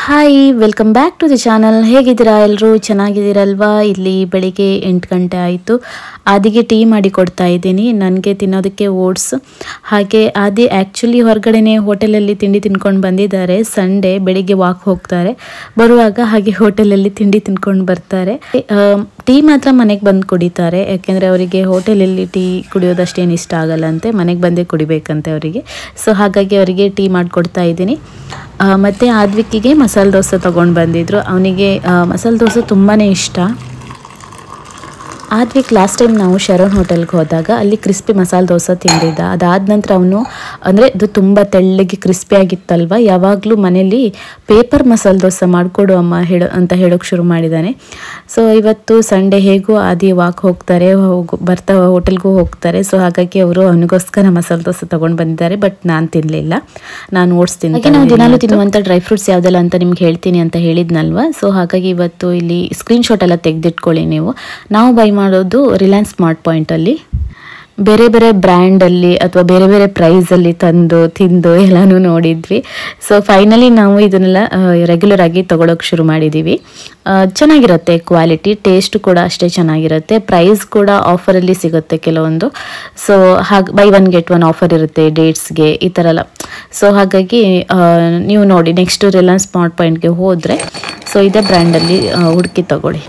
hi welcome back to the channel ಹೇಗಿದ್ದೀರಾ ಎಲ್ಲರೂ ಚೆನ್ನಾಗಿದ್ದೀರಲ್ವಾ ಇಲ್ಲಿ ಬೆಳಿಗ್ಗೆ ಎಂಟು ಗಂಟೆ ಆಯಿತು ಆದಿಗೆ ಟೀ ಮಾಡಿ ಕೊಡ್ತಾ ಇದ್ದೀನಿ ನನಗೆ ತಿನ್ನೋದಕ್ಕೆ ಓಟ್ಸ್ ಹಾಗೆ ಆದಿ ಆ್ಯಕ್ಚುಲಿ ಹೊರಗಡೆನೆ ಹೋಟೆಲಲ್ಲಿ ತಿಂಡಿ ತಿನ್ಕೊಂಡು ಬಂದಿದ್ದಾರೆ ಸಂಡೇ ಬೆಳಿಗ್ಗೆ ವಾಕ್ ಹೋಗ್ತಾರೆ ಬರುವಾಗ ಹಾಗೆ ಹೋಟೆಲಲ್ಲಿ ತಿಂಡಿ ತಿನ್ಕೊಂಡು ಬರ್ತಾರೆ ಟೀ ಮಾತ್ರ ಮನೆಗೆ ಬಂದು ಕುಡಿತಾರೆ ಯಾಕೆಂದರೆ ಅವರಿಗೆ ಹೋಟೆಲಲ್ಲಿ ಟೀ ಕುಡಿಯೋದಷ್ಟೇನು ಇಷ್ಟ ಆಗಲ್ಲಂತೆ ಮನೆಗೆ ಬಂದೇ ಕುಡಿಬೇಕಂತೆ ಅವರಿಗೆ ಸೊ ಹಾಗಾಗಿ ಅವರಿಗೆ ಟೀ ಮಾಡಿಕೊಡ್ತಾ ಇದ್ದೀನಿ ಆ, ಮತ್ತೆ ಆದ್ವಿಕ್ಕಿಗೆ ಮಸಾಲೆ ದೋಸೆ ತೊಗೊಂಡು ಬಂದಿದ್ರು ಅವನಿಗೆ ಮಸಾಲೆ ದೋಸೆ ತುಂಬಾ ಇಷ್ಟ ಆದ್ವಿಕ್ ಲಾಸ್ಟ್ ಟೈಮ್ ನಾವು ಶರಣ್ ಹೋಟೆಲ್ಗೆ ಹೋದಾಗ ಅಲ್ಲಿ ಕ್ರಿಸ್ಪಿ ಮಸಾಲೆ ದೋಸೆ ತಿಂದಿದ್ದ ಅದಾದ ನಂತರ ಅವನು ಅಂದರೆ ಅದು ತುಂಬ ತೆಳ್ಳಗೆ ಕ್ರಿಸ್ಪಿ ಆಗಿತ್ತಲ್ವ ಯಾವಾಗಲೂ ಮನೇಲಿ ಪೇಪರ್ ಮಸಾಲೆ ದೋಸೆ ಮಾಡಿಕೊಡು ಅಮ್ಮ ಹೇಳೋ ಅಂತ ಹೇಳೋಕೆ ಶುರು ಮಾಡಿದ್ದಾನೆ ಸೊ ಇವತ್ತು ಸಂಡೇ ಹೇಗೂ ಆದಿ ವಾಕ್ ಹೋಗ್ತಾರೆ ಹೋಗು ಬರ್ತಾ ಹೋಟೆಲ್ಗೂ ಹೋಗ್ತಾರೆ ಸೊ ಹಾಗಾಗಿ ಅವರು ಅವನಿಗೋಸ್ಕರ ಮಸಾಲೆ ದೋಸೆ ತೊಗೊಂಡು ಬಂದಿದ್ದಾರೆ ಬಟ್ ನಾನು ತಿನ್ನಲಿಲ್ಲ ನಾನು ಓಡಿಸ್ತೀನಿ ಹಾಗೆ ನಾವು ದಿನಾಲೂ ತಿನ್ನುವಂಥ ಡ್ರೈ ಫ್ರೂಟ್ಸ್ ಯಾವುದೆಲ್ಲ ಅಂತ ನಿಮ್ಗೆ ಹೇಳ್ತೀನಿ ಅಂತ ಹೇಳಿದ್ನಲ್ವ ಸೊ ಹಾಗಾಗಿ ಇವತ್ತು ಇಲ್ಲಿ ಸ್ಕ್ರೀನ್ಶಾಟ್ ಎಲ್ಲ ತೆಗೆದಿಟ್ಕೊಳ್ಳಿ ನೀವು ನಾವು ಬೈ ಮಾಡೋದು ರಿಲಯನ್ಸ್ ಸ್ಮಾರ್ಟ್ ಪಾಯಿಂಟಲ್ಲಿ ಬೇರೆ ಬೇರೆ ಬ್ರ್ಯಾಂಡಲ್ಲಿ ಅಥವಾ ಬೇರೆ ಬೇರೆ ಪ್ರೈಸಲ್ಲಿ ತಂದು ತಿಂದು ಎಲ್ಲನೂ ನೋಡಿದ್ವಿ ಸೊ ಫೈನಲಿ ನಾವು ಇದನ್ನೆಲ್ಲ ರೆಗ್ಯುಲರ್ ಆಗಿ ತಗೊಳಕ್ಕೆ ಶುರು ಮಾಡಿದ್ದೀವಿ ಆ, ಚೆನ್ನಾಗಿರುತ್ತೆ ಕ್ವಾಲಿಟಿ ಟೇಸ್ಟ್ ಕೂಡ ಅಷ್ಟೇ ಚೆನ್ನಾಗಿರುತ್ತೆ ಪ್ರೈಸ್ ಕೂಡ ಆಫರಲ್ಲಿ ಸಿಗುತ್ತೆ ಕೆಲವೊಂದು ಸೊ ಹಾಗೆ buy one get one offer ಇರುತ್ತೆ ಡೇಟ್ಸ್ಗೆ ಈ ಥರ ಎಲ್ಲ ಸೊ ಹಾಗಾಗಿ ಆ, ನೀವು ನೋಡಿ ನೆಕ್ಸ್ಟ್ ರಿಲಯನ್ಸ್ ಸ್ಮಾರ್ಟ್ ಪಾಯಿಂಟ್ಗೆ ಹೋದರೆ ಸೊ ಇದೇ ಬ್ರ್ಯಾಂಡಲ್ಲಿ ಹುಡುಕಿ ತಗೊಳ್ಳಿ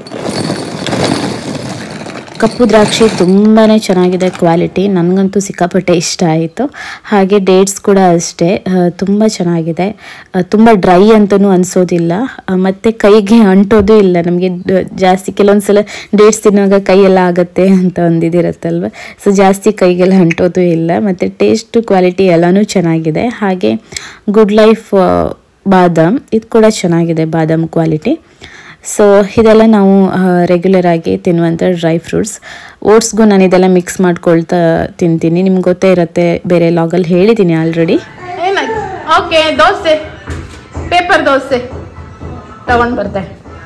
ಕಪ್ಪು ದ್ರಾಕ್ಷಿ ತುಂಬಾ ಚೆನ್ನಾಗಿದೆ ಕ್ವಾಲಿಟಿ ನನಗಂತೂ ಸಿಕ್ಕಾಪಟ್ಟೆ ಇಷ್ಟ ಆಯಿತು ಹಾಗೆ ಡೇಟ್ಸ್ ಕೂಡ ಅಷ್ಟೇ ತುಂಬ ಚೆನ್ನಾಗಿದೆ ಆ, ತುಂಬ ಡ್ರೈ ಅಂತಲೂ ಅನಿಸೋದಿಲ್ಲ ಮತ್ತು ಕೈಗೆ ಅಂಟೋದು ಇಲ್ಲ ನಮಗೆ ಜಾಸ್ತಿ ಕೆಲವೊಂದು ಸಲ ಡೇಟ್ಸ್ ತಿನ್ನುವಾಗ ಕೈಯೆಲ್ಲ ಆಗುತ್ತೆ ಅಂತ ಒಂದಿದಿರುತ್ತಲ್ವ ಸೊ ಜಾಸ್ತಿ ಕೈಗೆಲ್ಲ ಅಂಟೋದು ಇಲ್ಲ ಮತ್ತು ಟೇಸ್ಟ್ ಕ್ವಾಲಿಟಿ ಎಲ್ಲನೂ ಚೆನ್ನಾಗಿದೆ ಹಾಗೆ ಗುಡ್ ಲೈಫ್ ಬಾದಾಮ್ ಇದು ಕೂಡ ಚೆನ್ನಾಗಿದೆ ಬಾದಾಮ್ ಕ್ವಾಲಿಟಿ ಸೊ ಇದೆಲ್ಲ ನಾವು ರೆಗ್ಯುಲರ್ ಆಗಿ ತಿನ್ನುವಂಥ ಡ್ರೈ ಫ್ರೂಟ್ಸ್ ಓಟ್ಸ್ಗೂ ನಾನು ಇದೆಲ್ಲ ಮಿಕ್ಸ್ ಮಾಡ್ಕೊಳ್ತಾ ತಿಂತೀನಿ ನಿಮ್ಗೆ ಗೊತ್ತೇ ಇರುತ್ತೆ ಬೇರೆ ಲಾಗಲ್ಲಿ ಹೇಳಿದ್ದೀನಿ ಆಲ್ರೆಡಿ ಏನಾಯ್ತು ಓಕೆ ದೋಸೆ ಪೇಪರ್ ದೋಸೆ ತಗೊಂಡ್ ಬರ್ತೆ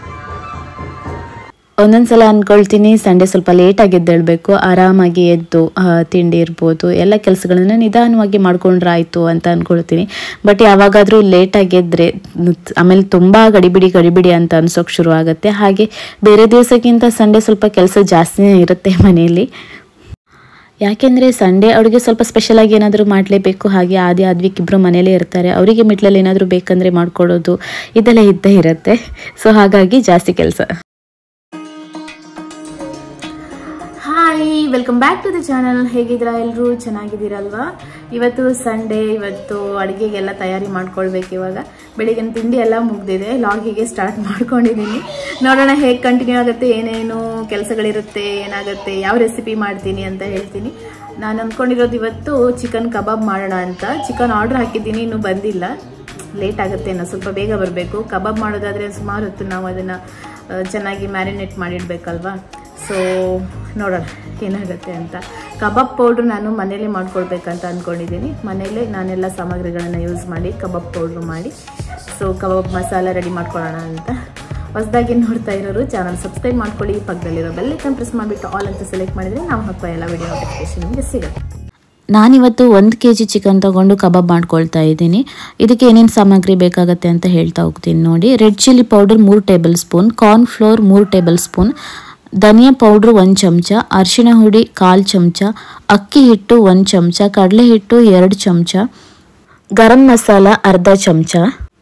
ಒಂದೊಂದ್ಸಲ ಅಂದ್ಕೊಳ್ತೀನಿ ಸಂಡೇ ಸ್ವಲ್ಪ ಲೇಟಾಗಿ ಎದ್ದೇಳಬೇಕು ಆರಾಮಾಗಿ ಎದ್ದು ಆ, ತಿಂಡಿ ಇರ್ಬೋದು ಎಲ್ಲ ಕೆಲಸಗಳನ್ನ ನಿಧಾನವಾಗಿ ಮಾಡ್ಕೊಂಡ್ರೆ ಆಯಿತು ಅಂತ ಅಂದ್ಕೊಳ್ತೀನಿ ಬಟ್ ಯಾವಾಗಾದರೂ ಲೇಟಾಗಿ ಎದ್ದರೆ ಆಮೇಲೆ ತುಂಬ ಗಡಿಬಿಡಿ ಗಡಿಬಿಡಿ ಅಂತ ಅನ್ಸೋಕೆ ಶುರು ಆಗುತ್ತೆ ಹಾಗೆ ಬೇರೆ ದಿವಸಕ್ಕಿಂತ ಸಂಡೇ ಸ್ವಲ್ಪ ಕೆಲಸ ಜಾಸ್ತಿನೇ ಇರುತ್ತೆ ಮನೆಯಲ್ಲಿ ಯಾಕೆಂದರೆ ಸಂಡೇ ಅವ್ರಿಗೆ ಸ್ವಲ್ಪ ಸ್ಪೆಷಲ್ ಆಗಿ ಏನಾದರೂ ಮಾಡಲೇಬೇಕು ಹಾಗೆ ಆದಿ ಆದ್ವಿಕ್ ಇಬ್ಬರು ಮನೇಲೇ ಇರ್ತಾರೆ ಅವರಿಗೆ ಮಿಟ್ಲಲ್ಲಿ ಏನಾದರೂ ಬೇಕಂದರೆ ಮಾಡ್ಕೊಡೋದು ಇದೆಲ್ಲ ಇದ್ದೇ ಇರುತ್ತೆ ಸೊ ಹಾಗಾಗಿ ಜಾಸ್ತಿ ಕೆಲಸ hi welcome back to the channel ಹೇಗಿದ್ದೀರಾ ಎಲ್ಲರೂ ಚೆನ್ನಾಗಿದ್ದೀರಲ್ವಾ ಇವತ್ತು ಸಂಡೇ ಇವತ್ತು ಅಡುಗೆಗೆಲ್ಲ ತಯಾರಿ ಮಾಡ್ಕೊಳ್ಬೇಕು ಇವಾಗ ಬೆಳಿಗ್ಗಿನ ತಿಂಡಿ ಎಲ್ಲ ಮುಗ್ದಿದೆ ಲಾಗಿಗೆ ಸ್ಟಾರ್ಟ್ ಮಾಡ್ಕೊಂಡಿದ್ದೀನಿ ನೋಡೋಣ ಹೇಗೆ ಕಂಟಿನ್ಯೂ ಆಗುತ್ತೆ ಏನೇನು ಕೆಲಸಗಳಿರುತ್ತೆ ಏನಾಗುತ್ತೆ ಯಾವ ರೆಸಿಪಿ ಮಾಡ್ತೀನಿ ಅಂತ ಹೇಳ್ತೀನಿ ನಾನು ಅಂದ್ಕೊಂಡಿರೋದು ಇವತ್ತು ಚಿಕನ್ ಕಬಾಬ್ ಮಾಡೋಣ ಅಂತ ಚಿಕನ್ ಆರ್ಡರ್ ಹಾಕಿದ್ದೀನಿ ಇನ್ನೂ ಬಂದಿಲ್ಲ ಲೇಟ್ ಆಗುತ್ತೆ ಇನ್ನೂ ಸ್ವಲ್ಪ ಬೇಗ ಬರಬೇಕು ಕಬಾಬ್ ಮಾಡೋದಾದರೆ ಸುಮಾರು ಹೊತ್ತು ನಾವು ಅದನ್ನು ಚೆನ್ನಾಗಿ ಮ್ಯಾರಿನೇಟ್ ಮಾಡಿಡಬೇಕಲ್ವಾ ಸೊ ನೋಡೋಣ ಏನಾಗುತ್ತೆ ಅಂತ ಕಬಾಬ್ ಪೌಡ್ರ್ ನಾನು ಮನೇಲೇ ಮಾಡ್ಕೊಳ್ಬೇಕಂತ ಅಂದ್ಕೊಂಡಿದ್ದೀನಿ ಮನೇಲೇ ನಾನೆಲ್ಲ ಸಾಮಗ್ರಿಗಳನ್ನು ಯೂಸ್ ಮಾಡಿ ಕಬಾಬ್ ಪೌಡ್ರು ಮಾಡಿ ಸೊ ಕಬಾಬ್ ಮಸಾಲ ರೆಡಿ ಮಾಡ್ಕೊಳ್ಳೋಣ ಅಂತ ಹೊಸದಾಗಿ ನೋಡ್ತಾ ಇರೋರು ಚಾನಲ್ ಸಬ್ಸ್ಕ್ರೈಬ್ ಮಾಡ್ಕೊಳ್ಳಿ ಪಕ್ಕದಲ್ಲಿರೋ ಬೆಲ್ಲೈಕನ್ ಪ್ರೆಸ್ ಮಾಡಿಬಿಟ್ಟು ಆಲ್ ಅಂತ ಸೆಲೆಕ್ಟ್ ಮಾಡಿದರೆ ನಾವು ಹಾಕೋ ಎಲ್ಲ ವಿಡಿಯೋ ನೋಟಿಫಿಕೇಶನ್ ನಿಮಗೆ ಸಿಗುತ್ತೆ ನಾನಿವತ್ತು ಒಂದು ಕೆ ಜಿ ಚಿಕನ್ ತಗೊಂಡು ಕಬಾಬ್ ಮಾಡ್ಕೊಳ್ತಾ ಇದ್ದೀನಿ ಇದಕ್ಕೆ ಏನೇನು ಸಾಮಗ್ರಿ ಬೇಕಾಗುತ್ತೆ ಅಂತ ಹೇಳ್ತಾ ಹೋಗ್ತೀನಿ ನೋಡಿ ರೆಡ್ ಚಿಲ್ಲಿ ಪೌಡರ್ ಮೂರು ಟೇಬಲ್ ಸ್ಪೂನ್ ಕಾರ್ನ್ ಫ್ಲೋರ್ ಮೂರು ಟೇಬಲ್ ಸ್ಪೂನ್ ಧನಿಯಾ ಪೌಡ್ರ್ ಒಂದು ಚಮಚ ಅರಿಶಿಣ ಹುಡಿ ಕಾಲು ಚಮಚ ಅಕ್ಕಿ ಹಿಟ್ಟು ಒಂದು ಚಮಚ ಕಡಲೆ ಹಿಟ್ಟು ಎರಡು ಚಮಚ ಗರಂ ಮಸಾಲ ಅರ್ಧ ಚಮಚ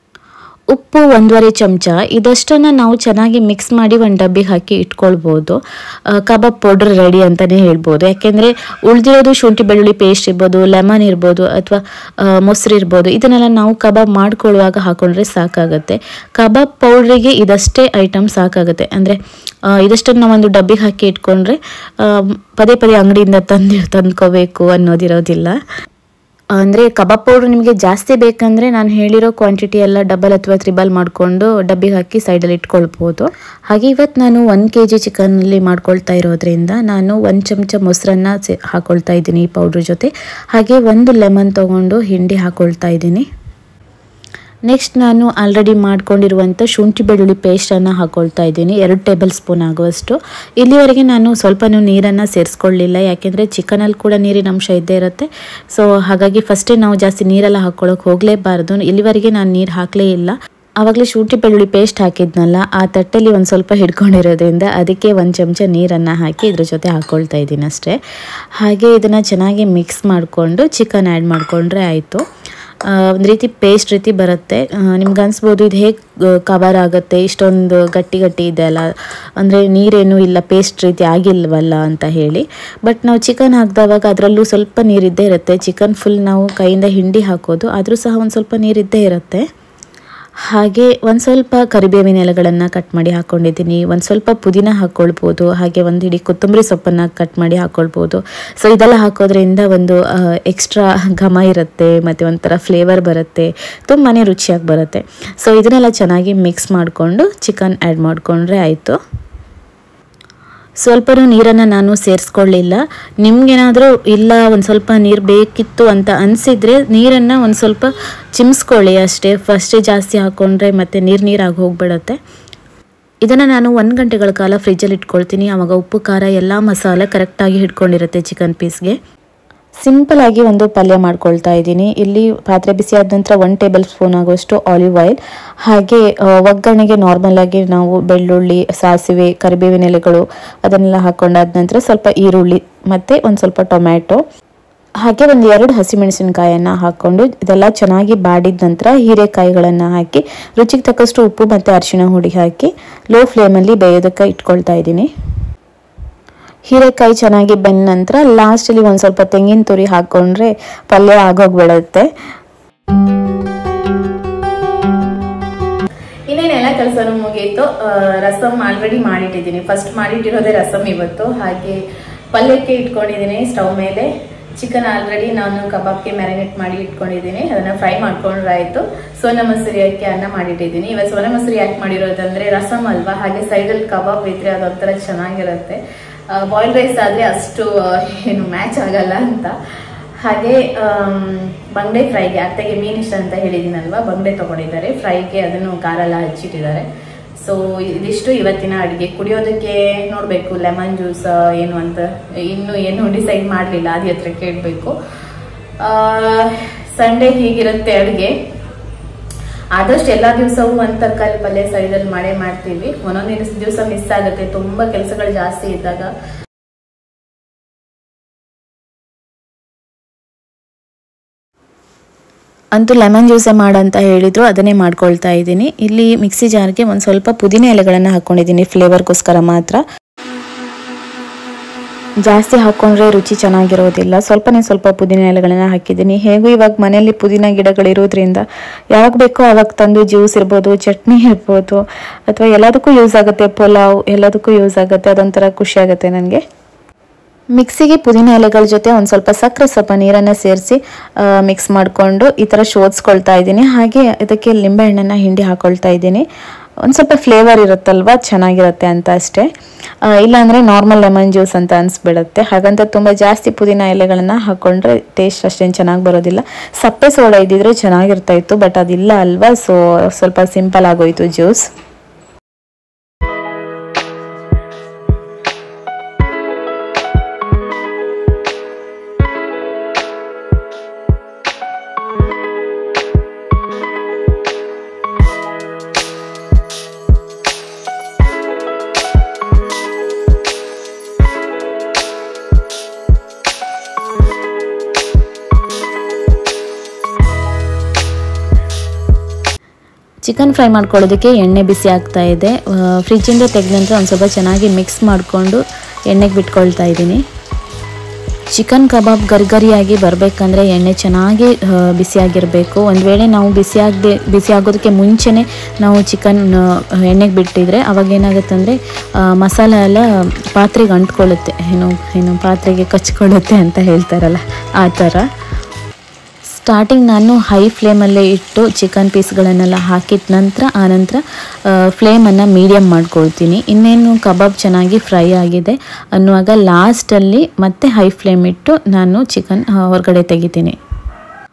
ಉಪ್ಪು ಒಂದೂವರೆ ಚಮಚ ಇದಷ್ಟನ್ನು ನಾವು ಚೆನ್ನಾಗಿ ಮಿಕ್ಸ್ ಮಾಡಿ ಒಂದು ಡಬ್ಬಿಗೆ ಹಾಕಿ ಇಟ್ಕೊಳ್ಬೋದು ಆ, ಕಬಾಬ್ ಪೌಡರ್ ರೆಡಿ ಅಂತಲೇ ಹೇಳ್ಬೋದು ಯಾಕೆಂದರೆ ಉಳಿದಿರೋದು ಶುಂಠಿ ಬೆಳ್ಳುಳ್ಳಿ ಪೇಸ್ಟ್ ಇರ್ಬೋದು ಲೆಮನ್ ಇರ್ಬೋದು ಅಥವಾ ಮೊಸರು ಇರ್ಬೋದು ಇದನ್ನೆಲ್ಲ ನಾವು ಕಬಾಬ್ ಮಾಡ್ಕೊಳ್ಳುವಾಗ ಹಾಕೊಂಡ್ರೆ ಸಾಕಾಗುತ್ತೆ ಕಬಾಬ್ ಪೌಡ್ರಿಗೆ ಇದಷ್ಟೇ ಐಟಮ್ ಸಾಕಾಗುತ್ತೆ ಅಂದರೆ ಇದಷ್ಟನ್ನು ನಾವೊಂದು ಡಬ್ಬಿಗೆ ಹಾಕಿ ಇಟ್ಕೊಂಡ್ರೆ ಆ, ಪದೇ ಪದೇ ಅಂಗಡಿಯಿಂದ ತಂದು ತಂದ್ಕೋಬೇಕು ಅನ್ನೋದಿರೋದಿಲ್ಲ ಅಂದರೆ ಕಬಾಬ್ ಪೌಡ್ರ್ ನಿಮಗೆ ಜಾಸ್ತಿ ಬೇಕಂದರೆ ನಾನು ಹೇಳಿರೋ ಕ್ವಾಂಟಿಟಿ ಎಲ್ಲ ಡಬಲ್ ಅಥವಾ ತ್ರಿಬಲ್ ಮಾಡಿಕೊಂಡು ಡಬ್ಬಿಗೆ ಹಾಕಿ ಸೈಡಲ್ಲಿ ಇಟ್ಕೊಳ್ಬೋದು ಹಾಗೆ ಇವತ್ತು ನಾನು ಒಂದು ಕೆ ಜಿ ಚಿಕನಲ್ಲಿ ಮಾಡ್ಕೊಳ್ತಾ ಇರೋದ್ರಿಂದ ನಾನು ಒಂದು ಚಮಚ ಮೊಸರನ್ನ ಸೆ ಹಾಕೊಳ್ತಾ ಇದ್ದೀನಿ ಈ ಪೌಡ್ರ್ ಜೊತೆ ಹಾಗೆ ಒಂದು ಲೆಮನ್ ತೊಗೊಂಡು ಹಿಂಡಿ ಹಾಕೊಳ್ತಾ ಇದ್ದೀನಿ ನೆಕ್ಸ್ಟ್ ನಾನು ಆಲ್ರೆಡಿ ಮಾಡ್ಕೊಂಡಿರುವಂಥ ಶುಂಠಿ ಬೆಳ್ಳುಳ್ಳಿ ಪೇಸ್ಟನ್ನು ಹಾಕೊಳ್ತಾ ಇದ್ದೀನಿ ಎರಡು ಟೇಬಲ್ ಸ್ಪೂನ್ ಆಗುವಷ್ಟು ಇಲ್ಲಿವರೆಗೆ ನಾನು ಸ್ವಲ್ಪನೂ ನೀರನ್ನು ಸೇರಿಸ್ಕೊಳ್ಳಿಲ್ಲ ಯಾಕೆಂದರೆ ಚಿಕನಲ್ಲಿ ಕೂಡ ನೀರಿನ ಅಂಶ ಇದ್ದೇ ಇರುತ್ತೆ ಸೊ ಹಾಗಾಗಿ ಫಸ್ಟೇ ನಾವು ಜಾಸ್ತಿ ನೀರೆಲ್ಲ ಹಾಕ್ಕೊಳ್ಳೋಕೆ ಹೋಗಲೇಬಾರ್ದು ಇಲ್ಲಿವರೆಗೆ ನಾನು ನೀರು ಹಾಕಲೇ ಇಲ್ಲ ಆವಾಗಲೇ ಶುಂಠಿ ಬೆಳ್ಳುಳ್ಳಿ ಪೇಸ್ಟ್ ಹಾಕಿದ್ನಲ್ಲ ಆ ತಟ್ಟೆಲಿ ಒಂದು ಸ್ವಲ್ಪ ಹಿಡ್ಕೊಂಡಿರೋದ್ರಿಂದ ಅದಕ್ಕೆ ಒಂದು ಚಮಚ ನೀರನ್ನು ಹಾಕಿ ಇದ್ರ ಜೊತೆ ಹಾಕ್ಕೊಳ್ತಾ ಇದ್ದೀನಿ ಅಷ್ಟೇ ಹಾಗೆ ಇದನ್ನು ಚೆನ್ನಾಗಿ ಮಿಕ್ಸ್ ಮಾಡಿಕೊಂಡು ಚಿಕನ್ ಆ್ಯಡ್ ಮಾಡಿಕೊಂಡ್ರೆ ಆಯಿತು ಒಂದು ರೀತಿ ಪೇಸ್ಟ್ ರೀತಿ ಬರುತ್ತೆ ನಿಮ್ಗೆ ಅನ್ಸ್ಬೋದು ಇದು ಹೇಗೆ ಕವರ್ ಆಗುತ್ತೆ ಇಷ್ಟೊಂದು ಗಟ್ಟಿ ಗಟ್ಟಿ ಇದೆ ಅಲ್ಲ ಅಂದರೆ ನೀರೇನು ಇಲ್ಲ ಪೇಸ್ಟ್ ರೀತಿ ಆಗಿಲ್ವಲ್ಲ ಅಂತ ಹೇಳಿ ಬಟ್ ನಾವು ಚಿಕನ್ ಹಾಕಿದವಾಗ ಅದರಲ್ಲೂ ಸ್ವಲ್ಪ ನೀರಿದ್ದೇ ಇರುತ್ತೆ ಚಿಕನ್ ಫುಲ್ ನಾವು ಕೈಯಿಂದ ಹಿಂಡಿ ಹಾಕೋದು ಆದರೂ ಸಹ ಒಂದು ಸ್ವಲ್ಪ ನೀರಿದ್ದೇ ಇರುತ್ತೆ ಹಾಗೆ ಒಂದು ಸ್ವಲ್ಪ ಕರಿಬೇವಿನ ಎಲೆಗಳನ್ನು ಕಟ್ ಮಾಡಿ ಹಾಕ್ಕೊಂಡಿದ್ದೀನಿ ಒಂದು ಸ್ವಲ್ಪ ಪುದೀನ ಹಾಕ್ಕೊಳ್ಬೋದು ಹಾಗೆ ಒಂದು ಹಿಡಿ ಕೊತ್ತಂಬರಿ ಸೊಪ್ಪನ್ನು ಕಟ್ ಮಾಡಿ ಹಾಕ್ಕೊಳ್ಬೋದು ಸೊ ಇದೆಲ್ಲ ಹಾಕೋದ್ರಿಂದ ಒಂದು ಎಕ್ಸ್ಟ್ರಾ ಘಮ ಇರುತ್ತೆ ಮತ್ತು ಒಂಥರ ಫ್ಲೇವರ್ ಬರುತ್ತೆ ತುಂಬಾ ರುಚಿಯಾಗಿ ಬರುತ್ತೆ ಸೊ ಇದನ್ನೆಲ್ಲ ಚೆನ್ನಾಗಿ ಮಿಕ್ಸ್ ಮಾಡಿಕೊಂಡು ಚಿಕನ್ ಆ್ಯಡ್ ಮಾಡಿಕೊಂಡ್ರೆ ಆಯಿತು ಸ್ವಲ್ಪನೂ ನೀರನ್ನು ನಾನು ಸೇರಿಸ್ಕೊಳ್ಳಿಲ್ಲ ನಿಮ್ಗೇನಾದರೂ ಇಲ್ಲ ಒಂದು ಸ್ವಲ್ಪ ನೀರು ಬೇಕಿತ್ತು ಅಂತ ಅನಿಸಿದರೆ ನೀರನ್ನು ಒಂದು ಸ್ವಲ್ಪ ಚಿಮ್ಸ್ಕೊಳ್ಳಿ ಅಷ್ಟೇ ಫಸ್ಟೇ ಜಾಸ್ತಿ ಹಾಕ್ಕೊಂಡ್ರೆ ಮತ್ತು ನೀರು ನೀರಾಗಿ ಹೋಗ್ಬಿಡುತ್ತೆ ಇದನ್ನು ನಾನು ಒಂದು ಗಂಟೆಗಳ ಕಾಲ ಫ್ರಿಜ್ಜಲ್ಲಿ ಇಟ್ಕೊಳ್ತೀನಿ ಆವಾಗ ಉಪ್ಪು ಖಾರ ಎಲ್ಲ ಮಸಾಲೆ ಕರೆಕ್ಟಾಗಿ ಹಿಡ್ಕೊಂಡಿರುತ್ತೆ ಚಿಕನ್ ಪೀಸ್ಗೆ ಸಿಂಪಲ್ ಆಗಿ ಒಂದು ಪಲ್ಯ ಮಾಡ್ಕೊಳ್ತಾ ಇದ್ದೀನಿ ಇಲ್ಲಿ ಪಾತ್ರೆ ಬಿಸಿ ಆದ ನಂತರ ಒನ್ ಟೇಬಲ್ ಸ್ಪೂನ್ ಆಗುವಷ್ಟು ಆಲಿವ್ ಆಯಿಲ್ ಹಾಗೆ ಆ, ಒಗ್ಗರಣೆಗೆ ನಾರ್ಮಲ್ ಆಗಿ ನಾವು ಬೆಳ್ಳುಳ್ಳಿ ಸಾಸಿವೆ ಕರಿಬೇವಿನ ಎಲೆಗಳು ಅದನ್ನೆಲ್ಲ ಹಾಕೊಂಡಾದ ನಂತರ ಸ್ವಲ್ಪ ಈರುಳ್ಳಿ ಮತ್ತು ಒಂದು ಸ್ವಲ್ಪ ಟೊಮ್ಯಾಟೊ ಹಾಗೆ ಒಂದು ಎರಡು ಹಸಿಮೆಣಸಿನಕಾಯನ್ನು ಹಾಕ್ಕೊಂಡು ಇದೆಲ್ಲ ಚೆನ್ನಾಗಿ ಬಾಡಿದ ನಂತರ ಹೀರೆಕಾಯಿಗಳನ್ನು ಹಾಕಿ ರುಚಿಗೆ ತಕ್ಕಷ್ಟು ಉಪ್ಪು ಮತ್ತು ಅರಿಶಿಣ ಹುಡಿ ಹಾಕಿ ಲೋ ಫ್ಲೇಮಲ್ಲಿ ಬೇಯೋದಕ್ಕೆ ಇಟ್ಕೊಳ್ತಾ ಇದ್ದೀನಿ ಹೀರೆಕಾಯಿ ಚೆನ್ನಾಗಿ ಬೆಂದ ನಂತರ ಲಾಸ್ಟಲ್ಲಿ ಒಂದು ಸ್ವಲ್ಪ ತೆಂಗಿನ ತುರಿ ಹಾಕ್ಕೊಂಡ್ರೆ ಪಲ್ಯ ಆಗೋಗ್ಬಿಡುತ್ತೆ ಇನ್ನೇನೆಲ್ಲ ಕೆಲಸನೂ ಮುಗೀತು ಆ, ರಸಮ್ ಆಲ್ರೆಡಿ ಮಾಡಿಟ್ಟಿದ್ದೀನಿ ಫಸ್ಟ್ ಮಾಡಿಟ್ಟಿರೋದೇ ರಸಮ್ ಇವತ್ತು ಹಾಗೆ ಪಲ್ಯಕ್ಕೆ ಇಟ್ಕೊಂಡಿದ್ದೀನಿ ಸ್ಟವ್ ಮೇಲೆ ಚಿಕನ್ ಆಲ್ರೆಡಿ ನಾನು ಕಬಾಬ್ಗೆ ಮ್ಯಾರಿನೇಟ್ ಮಾಡಿ ಇಟ್ಕೊಂಡಿದ್ದೀನಿ ಅದನ್ನ ಫ್ರೈ ಮಾಡ್ಕೊಂಡ್ರೆ ಆಯ್ತು ಸೋನಾ ಮಸೂರಿ ಅಕ್ಕಿ ಅನ್ನ ಮಾಡಿಟ್ಟಿದ್ದೀನಿ ಇವಾಗ ಸೋನಾ ಮಸೂರಿ ಯಾಕೆ ಮಾಡಿರೋದಂದ್ರೆ ರಸಮ್ ಅಲ್ವಾ ಹಾಗೆ ಸೈಡಲ್ಲಿ ಕಬಾಬ್ ಇದ್ರೆ ಅದೊಂಥರ ಚೆನ್ನಾಗಿರುತ್ತೆ ಬಾಯ್ಲ್ ರೈಸ್ ಆದ್ರೆ ಅಷ್ಟು ಆ, ಏನು ಮ್ಯಾಚ್ ಆಗಲ್ಲ ಅಂತ ಹಾಗೆ ಆಮ್, ಬಂಗಡೆ ಫ್ರೈಗೆ ಅತ್ತೆಗೆ ಮೀನ್ ಇಷ್ಟ ಅಂತ ಹೇಳಿದ್ದೀನಲ್ವಾ ಬಂಗಡೆ ತಗೊಂಡಿದ್ದಾರೆ ಫ್ರೈಗೆ ಅದನ್ನು ಖಾರ ಎಲ್ಲ ಹಚ್ಚಿಟ್ಟಿದ್ದಾರೆ ಸೊ ಇದಿಷ್ಟು ಇವತ್ತಿನ ಅಡುಗೆ ಕುಡಿಯೋದಕ್ಕೆ ನೋಡಬೇಕು ಲೆಮನ್ ಜ್ಯೂಸ್ ಏನು ಅಂತ ಇನ್ನು ಏನು ಡಿಸೈಡ್ ಮಾಡಲಿಲ್ಲ ಅದೇ ಹತ್ರ ಕೇಳಬೇಕು ಸಂಡೇ ಹೀಗಿರುತ್ತೆ ಅಡುಗೆ ಆದಷ್ಟು ಎಲ್ಲ ದಿವಸವೂ ಒಂದು ತರಕಾರಿ ಪಲ್ಯ ಸೈಡಲ್ಲಿ ಮಾಡೇ ಮಾಡ್ತೀವಿ ಒಂದೊಂದು ದಿವಸ ಮಿಸ್ ಆಗುತ್ತೆ ತುಂಬಾ ಕೆಲಸಗಳು ಜಾಸ್ತಿ ಇದ್ದಾಗ ಅಂತೂ ಲೆಮನ್ ಜ್ಯೂಸೇ ಮಾಡಂತ ಹೇಳಿದ್ರು ಅದನ್ನೇ ಮಾಡ್ಕೊಳ್ತಾ ಇದ್ದೀನಿ ಇಲ್ಲಿ ಮಿಕ್ಸಿ ಜಾರ್ಗೆ ಒಂದು ಸ್ವಲ್ಪ ಪುದೀನ ಎಲೆಗಳನ್ನು ಹಾಕ್ಕೊಂಡಿದ್ದೀನಿ ಫ್ಲೇವರ್ಗೋಸ್ಕರ ಮಾತ್ರ ಜಾಸ್ತಿ ಹಾಕ್ಕೊಂಡ್ರೆ ರುಚಿ ಚೆನ್ನಾಗಿರೋದಿಲ್ಲ ಸ್ವಲ್ಪನೇ ಸ್ವಲ್ಪ ಪುದೀನ ಎಲೆಗಳನ್ನ ಹಾಕಿದ್ದೀನಿ ಹೇಗೂ ಇವಾಗ ಮನೆಯಲ್ಲಿ ಪುದೀನ ಗಿಡಗಳಿರೋದ್ರಿಂದ ಯಾವಾಗ ಬೇಕೋ ಅವಾಗ ತಂದು ಜ್ಯೂಸ್ ಇರ್ಬೋದು ಚಟ್ನಿ ಇರ್ಬೋದು ಅಥವಾ ಎಲ್ಲದಕ್ಕೂ ಯೂಸ್ ಆಗುತ್ತೆ ಪಲಾವ್ ಎಲ್ಲದಕ್ಕೂ ಯೂಸ್ ಆಗುತ್ತೆ ಅದೊಂಥರ ಖುಷಿ ಆಗುತ್ತೆ ನನಗೆ ಮಿಕ್ಸಿಗೆ ಪುದೀನ ಎಲೆಗಳ ಜೊತೆ ಒಂದು ಸ್ವಲ್ಪ ಸಕ್ಕರೆ ಸ್ವಲ್ಪ ನೀರನ್ನು ಸೇರಿಸಿ ಮಿಕ್ಸ್ ಮಾಡಿಕೊಂಡು ಈ ಥರ ಶೋಧಿಸ್ಕೊಳ್ತಾ ಇದ್ದೀನಿ ಹಾಗೆ ಇದಕ್ಕೆ ಲಿಂಬೆಹಣ್ಣನ್ನು ಹಿಂಡಿ ಹಾಕೊಳ್ತಾ ಇದ್ದೀನಿ ಒಂದು ಸ್ವಲ್ಪ ಫ್ಲೇವರ್ ಇರುತ್ತಲ್ವ ಚೆನ್ನಾಗಿರುತ್ತೆ ಅಂತ ಅಷ್ಟೇ ಆ, ಇಲ್ಲಾಂದರೆ ನಾರ್ಮಲ್ ಲೆಮನ್ ಜ್ಯೂಸ್ ಅಂತ ಅನಿಸ್ಬಿಡುತ್ತೆ ಹಾಗಂತ ತುಂಬ ಜಾಸ್ತಿ ಪುದೀನ ಎಲೆಗಳನ್ನು ಹಾಕ್ಕೊಂಡ್ರೆ ಟೇಸ್ಟ್ ಅಷ್ಟೇನು ಚೆನ್ನಾಗಿ ಬರೋದಿಲ್ಲ ಸಪ್ಪೆ ಸೋಡಾ ಇದ್ದಿದ್ರೆ ಚೆನ್ನಾಗಿರ್ತಾ ಇತ್ತು ಬಟ್ ಅದಿಲ್ಲ ಅಲ್ವಾ ಸೊ ಸ್ವಲ್ಪ ಸಿಂಪಲ್ ಆಗೋಯ್ತು ಜ್ಯೂಸ್ ಚಿಕನ್ ಫ್ರೈ ಮಾಡ್ಕೊಳ್ಳೋದಕ್ಕೆ ಎಣ್ಣೆ ಬಿಸಿ ಆಗ್ತಾ ಇದೆ ಫ್ರಿಜ್ಜಿಂದ ತೆಗೆದ ನಂತರ ಒಂದು ಸ್ವಲ್ಪ ಚೆನ್ನಾಗಿ ಮಿಕ್ಸ್ ಮಾಡಿಕೊಂಡು ಎಣ್ಣೆಗೆ ಬಿಟ್ಕೊಳ್ತಾ ಇದ್ದೀನಿ ಚಿಕನ್ ಕಬಾಬ್ ಗರಿಗರಿಯಾಗಿ ಬರಬೇಕಂದ್ರೆ ಎಣ್ಣೆ ಚೆನ್ನಾಗಿ ಆ, ಬಿಸಿಯಾಗಿರಬೇಕು ಒಂದು ವೇಳೆ ನಾವು ಬಿಸಿಯಾಗದೆ ಬಿಸಿ ಆಗೋದಕ್ಕೆ ಮುಂಚೆನೇ ನಾವು ಚಿಕನ್ ಎಣ್ಣೆಗೆ ಬಿಟ್ಟಿದ್ರೆ ಅವಾಗ ಏನಾಗುತ್ತೆ ಅಂದರೆ ಮಸಾಲ ಎಲ್ಲ ಪಾತ್ರೆಗೆ ಅಂಟ್ಕೊಳ್ಳುತ್ತೆ ಏನು ಏನು ಪಾತ್ರೆಗೆ ಕಚ್ಕೊಳ್ಳುತ್ತೆ ಅಂತ ಹೇಳ್ತಾರಲ್ಲ ಆ ಥರ ಸ್ಟಾರ್ಟಿಂಗ್ ನಾನು ಹೈ ಫ್ಲೇಮಲ್ಲೇ ಇಟ್ಟು ಚಿಕನ್ ಪೀಸ್ಗಳನ್ನೆಲ್ಲ ಹಾಕಿದ ನಂತರ ಆನಂತರ ಫ್ಲೇಮನ್ನು ಮೀಡಿಯಮ್ ಮಾಡ್ಕೊಳ್ತೀನಿ ಇನ್ನೇನು ಕಬಾಬ್ ಚೆನ್ನಾಗಿ ಫ್ರೈ ಆಗಿದೆ ಅನ್ನುವಾಗ ಲಾಸ್ಟಲ್ಲಿ ಮತ್ತೆ ಹೈ ಫ್ಲೇಮ್ ಇಟ್ಟು ನಾನು ಚಿಕನ್ ಹೊರಗಡೆ ತೆಗಿತೀನಿ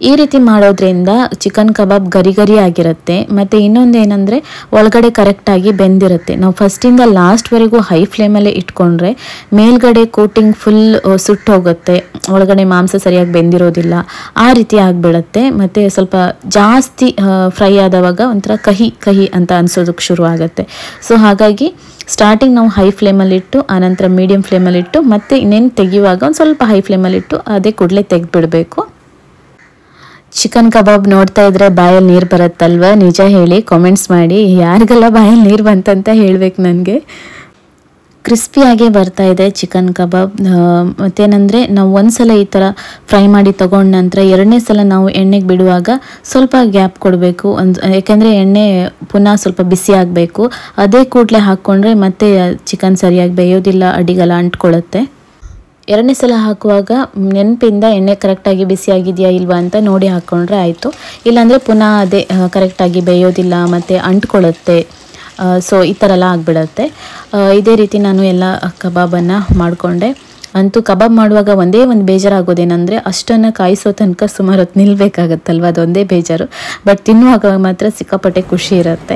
ಈ ರೀತಿ ಮಾಡೋದ್ರಿಂದ ಚಿಕನ್ ಕಬಾಬ್ ಗರಿ ಗರಿ ಆಗಿರುತ್ತೆ ಮತ್ತು ಇನ್ನೊಂದು ಏನಂದರೆ ಒಳಗಡೆ ಕರೆಕ್ಟಾಗಿ ಬೆಂದಿರುತ್ತೆ ನಾವು ಫಸ್ಟಿಂದ ಲಾಸ್ಟ್ವರೆಗೂ ಹೈ ಫ್ಲೇಮಲ್ಲೇ ಇಟ್ಕೊಂಡ್ರೆ ಮೇಲ್ಗಡೆ ಕೋಟಿಂಗ್ ಫುಲ್ ಸುಟ್ಟು ಹೋಗುತ್ತೆ ಒಳಗಡೆ ಮಾಂಸ ಸರಿಯಾಗಿ ಬೆಂದಿರೋದಿಲ್ಲ ಆ ರೀತಿ ಆಗಿಬಿಡುತ್ತೆ ಮತ್ತು ಸ್ವಲ್ಪ ಜಾಸ್ತಿ ಫ್ರೈ ಆದವಾಗ ಒಂಥರ ಕಹಿ ಕಹಿ ಅಂತ ಅನ್ಸೋದಕ್ಕೆ ಶುರು ಆಗುತ್ತೆ ಸೊ ಹಾಗಾಗಿ ಸ್ಟಾರ್ಟಿಂಗ್ ನಾವು ಹೈ ಫ್ಲೇಮಲ್ಲಿಟ್ಟು ಆನಂತರ ಮೀಡಿಯಂ ಫ್ಲೇಮಲ್ಲಿಟ್ಟು ಮತ್ತೆ ಇನ್ನೇನು ತೆಗೆಯುವಾಗ ಒಂದು ಸ್ವಲ್ಪ ಹೈ ಫ್ಲೇಮಲ್ಲಿಟ್ಟು ಅದೇ ಕೂಡಲೇ ತೆಗೆದ್ಬಿಡಬೇಕು ಚಿಕನ್ ಕಬಾಬ್ ನೋಡ್ತಾ ಇದ್ರೆ ಬಾಯಲ್ಲಿ ನೀರು ಬರುತ್ತಲ್ವ ನಿಜ ಹೇಳಿ ಕಾಮೆಂಟ್ಸ್ ಮಾಡಿ ಯಾರಿಗೆಲ್ಲ ಬಾಯಲ್ಲಿ ನೀರು ಬಂತಂತ ಹೇಳ್ಬೇಕು ನನಗೆ ಕ್ರಿಸ್ಪಿಯಾಗಿ ಬರ್ತಾ ಇದೆ ಚಿಕನ್ ಕಬಾಬ್ ಆ, ಮತ್ತೇನಂದರೆ ನಾವು ಒಂದ್ಸಲ ಈ ಥರ ಫ್ರೈ ಮಾಡಿ ತಗೊಂಡ ನಂತರ ಎರಡನೇ ಸಲ ನಾವು ಎಣ್ಣೆಗೆ ಬಿಡುವಾಗ ಸ್ವಲ್ಪ ಗ್ಯಾಪ್ ಕೊಡಬೇಕು ಒಂದು ಯಾಕೆಂದರೆ ಎಣ್ಣೆ ಪುನಃ ಸ್ವಲ್ಪ ಬಿಸಿ ಆಗಬೇಕು ಅದೇ ಕೂಡಲೇ ಹಾಕ್ಕೊಂಡ್ರೆ ಮತ್ತೆ ಚಿಕನ್ ಸರಿಯಾಗಿ ಬೇಯೋದಿಲ್ಲ ಅಡಿಗೆಲ್ಲ ಅಂಟ್ಕೊಳ್ಳುತ್ತೆ ಎರಡನೇ ಸಲ ಹಾಕುವಾಗ ನೆನಪಿಂದ ಎಣ್ಣೆ ಕರೆಕ್ಟಾಗಿ ಬಿಸಿಯಾಗಿದೆಯಾ ಇಲ್ವಾ ಅಂತ ನೋಡಿ ಹಾಕ್ಕೊಂಡ್ರೆ ಆಯಿತು ಇಲ್ಲಾಂದರೆ ಪುನಃ ಅದೇ ಕರೆಕ್ಟಾಗಿ ಬೇಯೋದಿಲ್ಲ ಮತ್ತು ಅಂಟ್ಕೊಳ್ಳುತ್ತೆ ಸೊ ಈ ಥರ ಎಲ್ಲ ಆಗಿಬಿಡತ್ತೆ ಇದೇ ರೀತಿ ನಾನು ಎಲ್ಲ ಕಬಾಬನ್ನು ಮಾಡಿಕೊಂಡೆ ಅಂತೂ ಕಬಾಬ್ ಮಾಡುವಾಗ ಒಂದೇ ಒಂದು ಬೇಜಾರಾಗೋದೇನೆಂದರೆ ಅಷ್ಟನ್ನು ಕಾಯಿಸೋ ತನಕ ಸುಮಾರು ಹೊತ್ತು ನಿಲ್ಬೇಕಾಗತ್ತಲ್ವ ಅದೊಂದೇ ಬೇಜಾರು ಬಟ್ ತಿನ್ನುವಾಗ ಮಾತ್ರ ಸಿಕ್ಕಾಪಟ್ಟೆ ಖುಷಿ ಇರುತ್ತೆ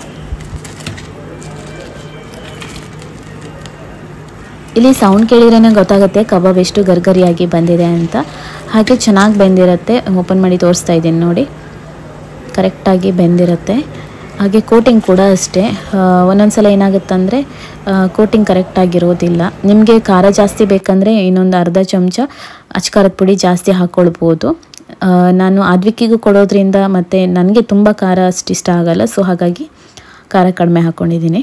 ಇಲ್ಲಿ ಸೌಂಡ್ ಕೇಳಿದ್ರೇ ಗೊತ್ತಾಗುತ್ತೆ ಕಬಾಬ್ ಎಷ್ಟು ಗರ್ಗರಿಯಾಗಿ ಬಂದಿದೆ ಅಂತ ಹಾಗೆ ಚೆನ್ನಾಗಿ ಬೆಂದಿರುತ್ತೆ ಓಪನ್ ಮಾಡಿ ತೋರಿಸ್ತಾ ಇದ್ದೀನಿ ನೋಡಿ ಕರೆಕ್ಟಾಗಿ ಬೆಂದಿರುತ್ತೆ ಹಾಗೆ ಕೋಟಿಂಗ್ ಕೂಡ ಅಷ್ಟೇ ಒಂದೊಂದು ಸಲ ಏನಾಗುತ್ತಂದರೆ ಕೋಟಿಂಗ್ ಕರೆಕ್ಟಾಗಿರೋದಿಲ್ಲ ನಿಮಗೆ ಖಾರ ಜಾಸ್ತಿ ಬೇಕಂದರೆ ಇನ್ನೊಂದು ಅರ್ಧ ಚಮಚ ಅಚ್ಕಾರದ ಪುಡಿ ಜಾಸ್ತಿ ಹಾಕ್ಕೊಳ್ಬೋದು ಆ, ನಾನು ಆದ್ವಿಕಿಗೂ ಕೊಡೋದ್ರಿಂದ ಮತ್ತು ನನಗೆ ತುಂಬ ಖಾರ ಅಷ್ಟು ಇಷ್ಟ ಆಗಲ್ಲ ಸೊ ಹಾಗಾಗಿ ಖಾರ ಕಡಿಮೆ ಹಾಕ್ಕೊಂಡಿದ್ದೀನಿ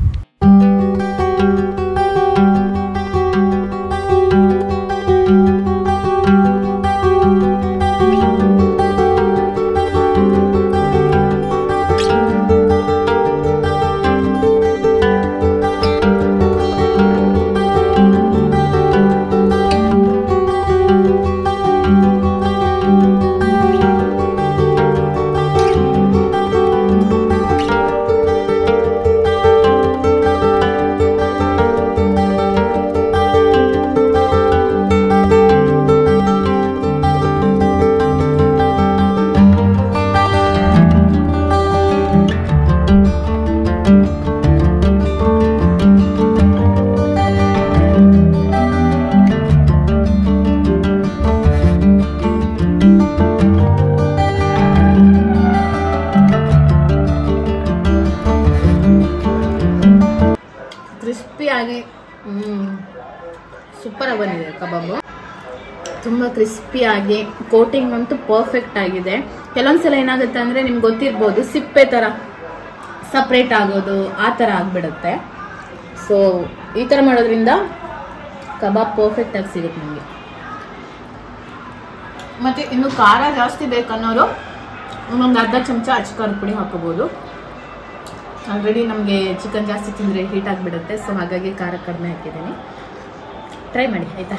ಕ್ರಿಸ್ಪಿಯಾಗಿ ಸೂಪರಾಗಿ ಬಂದಿದೆ ಕಬಾಬು ತುಂಬ ಕ್ರಿಸ್ಪಿಯಾಗಿ ಕೋಟಿಂಗ್ ಅಂತೂ ಪರ್ಫೆಕ್ಟ್ ಆಗಿದೆ ಕೆಲವೊಂದ್ಸಲ ಏನಾಗುತ್ತೆ ಅಂದರೆ ನಿಮ್ಗೆ ಗೊತ್ತಿರ್ಬೋದು ಸಿಪ್ಪೆ ಥರ ಸಪ್ರೇಟ್ ಆಗೋದು ಆ ಥರ ಆಗಿಬಿಡುತ್ತೆ ಸೊ ಈ ಥರ ಮಾಡೋದ್ರಿಂದ ಕಬಾಬ್ ಪರ್ಫೆಕ್ಟಾಗಿ ಸಿಗುತ್ತೆ ನಮಗೆ ಮತ್ತು ಇನ್ನು ಖಾರ ಜಾಸ್ತಿ ಬೇಕನ್ನೋರು ಇನ್ನೊಂದು ಅರ್ಧ ಚಮಚ ಅಚ್ಕಾರದ ಪುಡಿ ಹಾಕೋಬೋದು ಆಲ್ರೆಡಿ ನಮಗೆ ಚಿಕನ್ ಜಾಸ್ತಿ ತಿಂದರೆ ಹೀಟ್ ಆಗಿಬಿಡುತ್ತೆ ಸೊ ಹಾಗಾಗಿ ಖಾರ ಕಡಿಮೆ ಹಾಕಿದ್ದೀನಿ ಟ್ರೈ ಮಾಡಿ ಆಯಿತಾ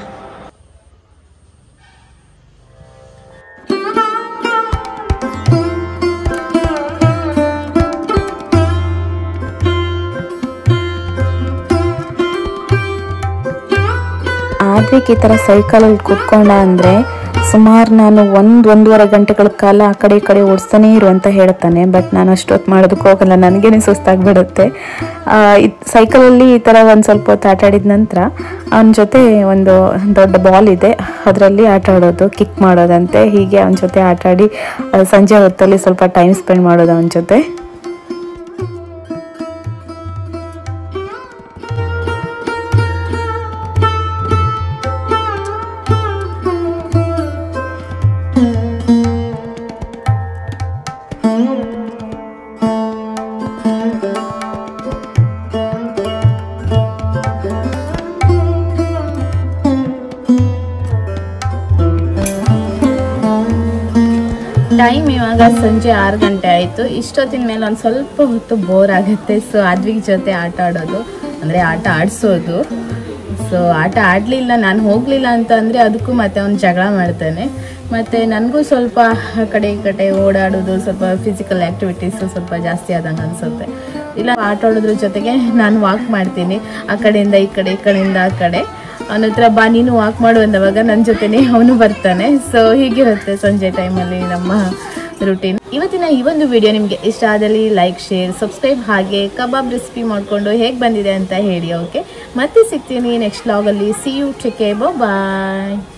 ಆದ್ವಿಕ್ ಈ ಥರ ಸೈಕಲಲ್ಲಿ ಕೂತ್ಕೊಂಡ ಅಂದರೆ ಸುಮಾರು ನಾನು ಒಂದು ಒಂದೂವರೆ ಗಂಟೆಗಳ ಕಾಲ ಆ ಕಡೆ ಈ ಕಡೆ ಓಡಿಸ್ತಾನೇ ಇರು ಅಂತ ಹೇಳ್ತಾನೆ ಬಟ್ ನಾನು ಅಷ್ಟೊತ್ತು ಮಾಡೋದಕ್ಕೆ ಹೋಗಲ್ಲ ನನಗೇನೆ ಸುಸ್ತಾಗ್ಬಿಡುತ್ತೆ ಆ, ಇದ್- ಸೈಕಲಲ್ಲಿ ಈ ಥರ ಒಂದು ಸ್ವಲ್ಪ ಹೊತ್ತು ಆಟ ಆಡಿದ ನಂತರ ಅವನ ಜೊತೆ ಒಂದು ದೊಡ್ಡ ಬಾಲ್ ಇದೆ ಅದರಲ್ಲಿ ಆಟ ಆಡೋದು ಕಿಕ್ ಮಾಡೋದಂತೆ ಹೀಗೆ ಅವನ ಜೊತೆ ಆಟ ಆಡಿ ಆ, ಸಂಜೆ ಹೊತ್ತಲ್ಲಿ ಸ್ವಲ್ಪ ಟೈಮ್ ಸ್ಪೆಂಡ್ ಮಾಡೋದು ಅವನ ಜೊತೆ ಟೈಮ್ ಇವಾಗ ಸಂಜೆ ಆರು ಗಂಟೆ ಆಯಿತು ಇಷ್ಟೊತ್ತಿನ ಮೇಲೆ ಒಂದು ಸ್ವಲ್ಪ ಹೊತ್ತು ಬೋರ್ ಆಗುತ್ತೆ ಸೊ ಅದ್ವಿಗ್ ಜೊತೆ ಆಟ ಆಡೋದು ಅಂದರೆ ಆಟ ಆಡಿಸೋದು ಸೊ ಆಟ ಆಡಲಿಲ್ಲ ನಾನು ಹೋಗಲಿಲ್ಲ ಅಂತ ಅಂದರೆ ಅದಕ್ಕೂ ಮತ್ತೆ ಅವ್ನು ಜಗಳ ಮಾಡ್ತಾನೆ ಮತ್ತು ನನಗೂ ಸ್ವಲ್ಪ ಆ ಕಡೆ ಈ ಕಡೆ ಓಡಾಡೋದು ಸ್ವಲ್ಪ ಫಿಸಿಕಲ್ ಆ್ಯಕ್ಟಿವಿಟೀಸು ಸ್ವಲ್ಪ ಜಾಸ್ತಿ ಆದಂಗೆ ಅನಿಸುತ್ತೆ ಇಲ್ಲ ಆಟ ಆಡೋದ್ರ ಜೊತೆಗೆ ನಾನು ವಾಕ್ ಮಾಡ್ತೀನಿ ಆ ಕಡೆಯಿಂದ ಈ ಕಡೆ ಈ ಕಡೆಯಿಂದ ಆ ಕಡೆ ಅವನ ಹತ್ರ ಬಾ ನೀನು ವಾಕ್ ಮಾಡು ಅಂದವಾಗ ನನ್ನ ಜೊತೆನೆ ಅವನು ಬರ್ತಾನೆ ಸೊ ಹೀಗಿರುತ್ತೆ ಸಂಜೆ ಟೈಮಲ್ಲಿ ನಮ್ಮ ರುಟೀನ್ ಇವತ್ತಿನ ಈ ಒಂದು ವಿಡಿಯೋ ನಿಮಗೆ ಇಷ್ಟ ಆದಲ್ಲಿ ಲೈಕ್ ಶೇರ್ ಸಬ್ಸ್ಕ್ರೈಬ್ ಹಾಗೆ ಕಬಾಬ್ ರೆಸಿಪಿ ಮಾಡಿಕೊಂಡು ಹೇಗೆ ಬಂದಿದೆ ಅಂತ ಹೇಳಿ ಓಕೆ ಮತ್ತೆ ಸಿಗ್ತೀನಿ ನೆಕ್ಸ್ಟ್ ಲಾಗಲ್ಲಿ ಸಿ ಯು ಟೇಕ್ ಬಾಯ್